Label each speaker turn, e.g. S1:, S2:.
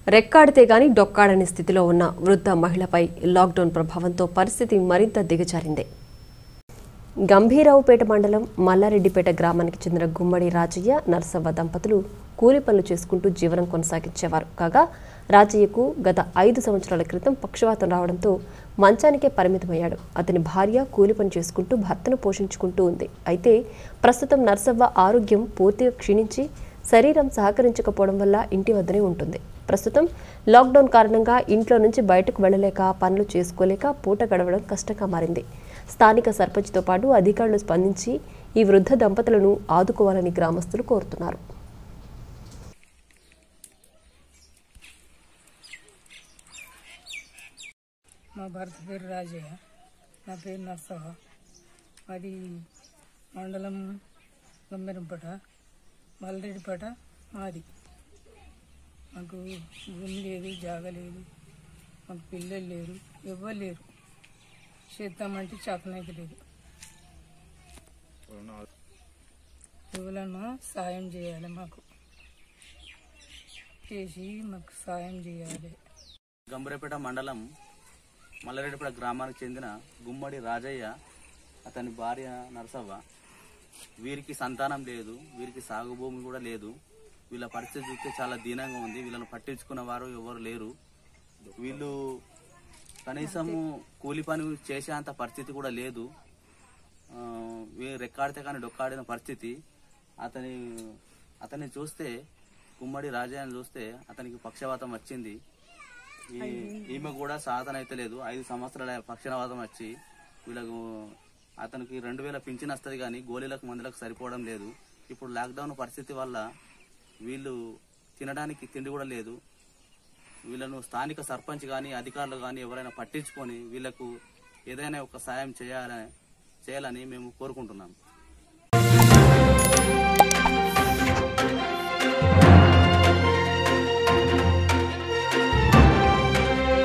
S1: రెక్కాడితే గాని డొక్కాడని స్థితిలో ఉన్న వృద్ధ మహిళపై లాక్డౌన్ ప్రభావంతో పరిస్థితి మరింత దిగజారింది గంభీరావుపేట మండలం మల్లారెడ్డిపేట గ్రామానికి చెందిన గుమ్మడి రాజయ్య నర్సవ్వ దంపతులు కూలి పనులు చేసుకుంటూ జీవనం కొనసాగించేవారు కాగా రాజయ్యకు గత ఐదు సంవత్సరాల క్రితం పక్షవాతం రావడంతో మంచానికే పరిమితమయ్యాడు అతని భార్య కూలి పని చేసుకుంటూ భర్తను పోషించుకుంటూ ఉంది అయితే ప్రస్తుతం నర్సవ్వ ఆరోగ్యం పూర్తిగా క్షీణించి శరీరం సహకరించకపోవడం వల్ల ఇంటి వద్దనే ఉంటుంది ప్రస్తుతం లాక్డౌన్ కారణంగా ఇంట్లో నుంచి బయటకు వెళ్ళలేక పనులు చేసుకోలేక పూట గడవడం కష్టంగా మారింది స్థానిక సర్పంచ్తో పాటు అధికారులు స్పందించి ఈ వృద్ధ దంపతులను ఆదుకోవాలని గ్రామస్తులు కోరుతున్నారు
S2: మా భర్త పేరు రాజయ్య నా పేరు నర్సవ మాది మండలం గంభీరంపేట మల్లరెడ్డిపేట మాది మాకు భూమి లేదు జాగ లేదు మాకు పిల్లలు లేరు ఎవ్వరు లేరు చేద్దామంటే చేతనైతే లేదు ఎవరన్నా సాయం చేయాలి మాకు చేసి మాకు సాయం చేయాలి
S3: గంభీరపేట మండలం మల్లారెడ్డిపేట గ్రామానికి చెందిన గుమ్మడి రాజయ్య అతని భార్య నరసవ్వ వీరికి సంతానం లేదు వీరికి సాగు భూమి కూడా లేదు వీళ్ళ పరిస్థితి చూస్తే చాలా దీనంగా ఉంది వీళ్ళని పట్టించుకున్న వారు ఎవరు లేరు వీళ్ళు కనీసము కూలి పని చేసేంత పరిస్థితి కూడా లేదు ఆ, వీ- రెక్కాడితే కానీ డొక్కాడిన పరిస్థితి అతని అతన్ని చూస్తే గుమ్మడి రాజయ్యని చూస్తే అతనికి పక్షవాతం వచ్చింది ఈ- ఈమె కూడా సాధన అయితే లేదు ఐదు సంవత్సరాల పక్షవాతం వచ్చి వీళ్ళకు అతనికి రెండు వేల పింఛన్ వస్తుంది కానీ గోళీలకు మందులకు సరిపోవడం లేదు ఇప్పుడు లాక్డౌన్ పరిస్థితి వల్ల వీళ్ళు తినడానికి తిండి కూడా లేదు వీళ్ళను స్థానిక సర్పంచ్ కానీ అధికారులు కానీ ఎవరైనా పట్టించుకొని వీళ్ళకు ఏదైనా ఒక సాయం చేయాలని చేయాలని మేము కోరుకుంటున్నాం